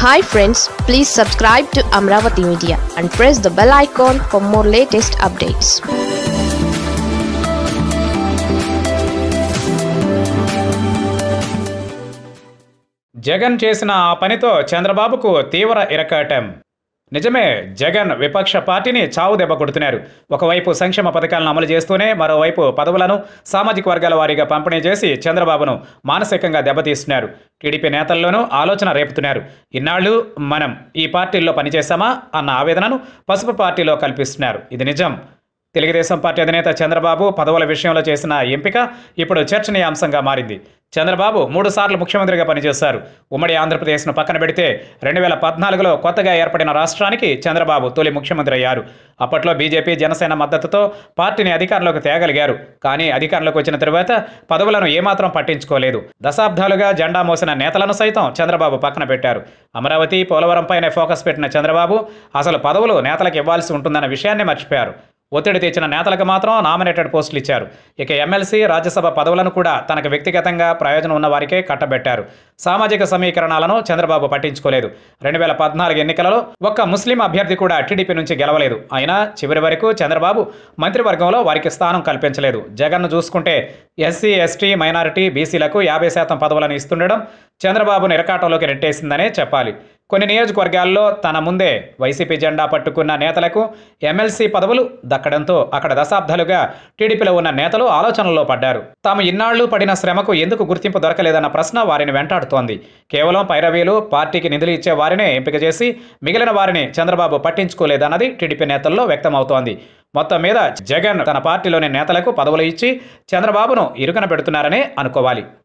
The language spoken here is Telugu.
hi friends please subscribe to Amaravati media and press the bell icon for more latest updates Jagan చేసిన ఆ పనితో చంద్రబాబుకు తీవ్ర ఇరకాటం నిజమే జగన్ విపక్ష పార్టీని చావు దెబ్బ కొడుతున్నారు ఒకవైపు సంక్షేమ పథకాలను అమలు చేస్తూనే మరోవైపు పదవులను సామాజిక వర్గాల వారీగా పంపిణీ చేసి చంద్రబాబును మానసికంగా దెబ్బతీస్తున్నారు టీడీపీ నేతల్లోనూ ఆలోచన రేపుతున్నారు ఇన్నాళ్ళు మనం ఈ పార్టీల్లో పనిచేశామా అన్న ఆవేదనను పసుపు పార్టీలో కల్పిస్తున్నారు ఇది నిజం తెలుగుదేశం పార్టీ అధినేత చంద్రబాబు పదవుల విషయంలో చేసిన ఎంపిక ఇప్పుడు చర్చనీయాంశంగా మారింది చంద్రబాబు మూడు సార్లు ముఖ్యమంత్రిగా పనిచేశారు ఉమ్మడి ఆంధ్రప్రదేశ్ను పక్కన పెడితే రెండు వేల పద్నాలుగులో కొత్తగా ఏర్పడిన రాష్ట్రానికి చంద్రబాబు తొలి ముఖ్యమంత్రి అయ్యారు అప్పట్లో బీజేపీ జనసేన మద్దతుతో పార్టీని అధికారంలోకి తేగలిగారు కానీ అధికారంలోకి వచ్చిన తరువాత పదవులను ఏమాత్రం పట్టించుకోలేదు దశాబ్దాలుగా జెండా మోసిన నేతలను సైతం చంద్రబాబు పక్కన పెట్టారు అమరావతి పోలవరంపైనే ఫోకస్ పెట్టిన చంద్రబాబు అసలు పదవులు నేతలకు ఇవ్వాల్సి ఉంటుందన్న విషయాన్ని మర్చిపోయారు ఒత్తిడి తెచ్చిన నేతలకు మాత్రం నామినేటెడ్ పోస్టులు ఇచ్చారు ఇక ఎమ్మెల్సీ రాజ్యసభ పదవులను కూడా తనకు వ్యక్తిగతంగా ప్రయోజనం ఉన్న వారికే కట్టబెట్టారు సామాజిక సమీకరణాలను చంద్రబాబు పట్టించుకోలేదు రెండు వేల పద్నాలుగు ఎన్నికలలో ఒక్క ముస్లిం అభ్యర్థి కూడా టీడీపీ నుంచి గెలవలేదు అయినా చివరి వరకు చంద్రబాబు మంత్రివర్గంలో వారికి స్థానం కల్పించలేదు జగన్ను చూసుకుంటే ఎస్సీ ఎస్టీ మైనారిటీ బీసీలకు యాభై శాతం పదవులను ఇస్తుండడం చంద్రబాబు నిరకాటంలోకి నెట్టేసిందనే చెప్పాలి కొన్ని నియోజకవర్గాల్లో తన ముందే వైసీపీ జెండా పట్టుకున్న నేతలకు ఎమ్మెల్సీ పదవులు దక్కడంతో అక్కడ దశాబ్దాలుగా టీడీపీలో ఉన్న నేతలు ఆలోచనలో పడ్డారు తాము ఇన్నాళ్లు పడిన శ్రమకు ఎందుకు గుర్తింపు దొరకలేదన్న ప్రశ్న వారిని వెంటాడుతోంది కేవలం పైరవీలు పార్టీకి నిధులు ఇచ్చే వారినే ఎంపిక చేసి మిగిలిన వారిని చంద్రబాబు పట్టించుకోలేదన్నది టీడీపీ నేతల్లో వ్యక్తమవుతోంది మొత్తం మీద జగన్ తన పార్టీలోని నేతలకు పదవులు ఇచ్చి చంద్రబాబును ఇరుకన పెడుతున్నారనే అనుకోవాలి